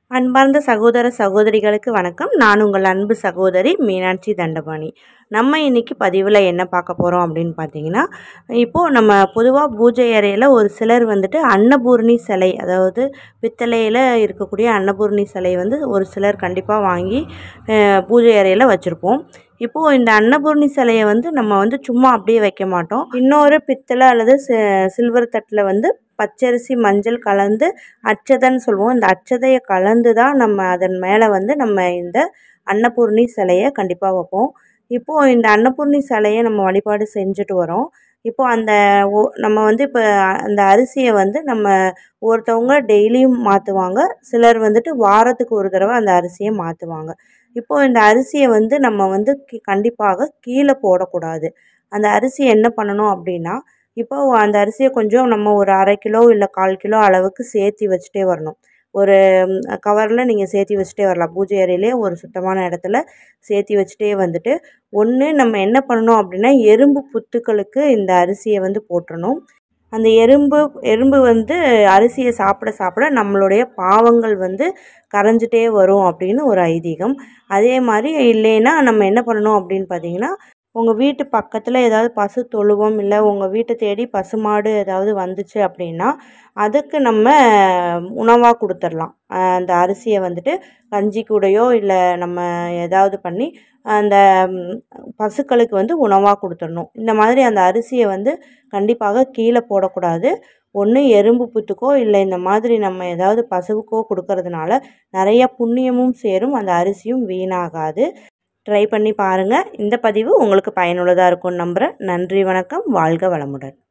அன்பார்ந்த சகோதர சகோதரிகளுக்கு வணக்கம் நான் உங்கள் அன்பு சகோதரி மீனாட்சி தண்டபாணி நம்ம இன்னைக்கு பதிவில் என்ன பார்க்க போகிறோம் அப்படின்னு பார்த்தீங்கன்னா இப்போது நம்ம பொதுவாக பூஜை அறையில் ஒரு சிலர் வந்துட்டு அன்னபூரணி சிலை அதாவது பித்தளையில் இருக்கக்கூடிய அன்னபூரணி சிலை வந்து ஒரு சிலர் கண்டிப்பாக வாங்கி அஹ், பூஜை அறையில் வச்சுருப்போம் இப்போது இந்த அன்னபூரணி சிலையை வந்து நம்ம வந்து சும்மா அப்படியே வைக்க மாட்டோம் இன்னொரு பித்தளை அல்லது சி- சில்வர் தட்டில் வந்து பச்சரிசி மஞ்சள் கலந்து அச்சதைன்னு சொல்லுவோம் இந்த அச்சதையை கலந்து தான் நம்ம அதன் மேலே வந்து நம்ம இந்த அன்னபூர்ணி சிலையை கண்டிப்பாக வைப்போம் இப்போது இந்த அன்னபூர்ணி சிலையை நம்ம வழிபாடு செஞ்சுட்டு வரோம் இப்போ அந்த ஓ- நம்ம வந்து இப்போ அந்த அரிசியை வந்து நம்ம ஒருத்தவங்க டெய்லியும் மாற்றுவாங்க சிலர் வந்துட்டு வாரத்துக்கு ஒரு தடவை அந்த அரிசியை மாற்றுவாங்க இப்போது இந்த அரிசியை வந்து நம்ம வந்து கி- கண்டிப்பாக கீழே போடக்கூடாது அந்த அரிசியை என்ன பண்ணணும் அப்படின்னா இப்போ அந்த அரிசியை கொஞ்சம் நம்ம ஒரு அரை கிலோ இல்லை கால் கிலோ அளவுக்கு சேர்த்தி வச்சுட்டே வரணும் ஒரு கவரில் நீங்கள் சேர்த்தி வச்சுட்டே வரலாம் பூஜை அறையிலே ஒரு சுத்தமான இடத்துல சேர்த்தி வச்சுட்டே வந்துட்டு ஒன்று நம்ம என்ன பண்ணணும் அப்படின்னா எறும்பு புத்துக்களுக்கு இந்த அரிசியை வந்து போட்டுறணும் அந்த எறும்பு எறும்பு வந்து அரிசியை சாப்பிட சாப்பிட நம்மளுடைய பாவங்கள் வந்து கரைஞ்சிட்டே வரும் அப்படின்னு ஒரு ஐதீகம் அதே மாதிரி இல்லைன்னா நம்ம என்ன பண்ணணும் அப்படின்னு பார்த்தீங்கன்னா உங்கள் வீட்டு பக்கத்தில் ஏதாவது பசு தொழுவம் இல்லை உங்கள் வீட்டை தேடி பசுமாடு ஏதாவது வந்துச்சு அப்படின்னா அதுக்கு நம்ம உணவாக கொடுத்துடலாம் அஹ் அந்த அரிசியை வந்துட்டு கஞ்சி கூடையோ இல்லை நம்ம ஏதாவது பண்ணி அந்த ம், பசுக்களுக்கு வந்து உணவாக கொடுத்துடணும் இந்த மாதிரி அந்த அரிசியை வந்து கண்டிப்பாக கீழே போடக்கூடாது ஒன்று எறும்பு புத்துக்கோ இல்லை இந்த மாதிரி நம்ம ஏதாவது பசுவுக்கோ கொடுக்கறதுனால நிறைய புண்ணியமும் சேரும் அந்த அரிசியும் வீணாகாது ட்ரை பண்ணி பாருங்கள் இந்த பதிவு உங்களுக்கு பயனுள்ளதாக இருக்கும்னு நம்புகிறேன் நன்றி வணக்கம் வாழ்க வளமுடன்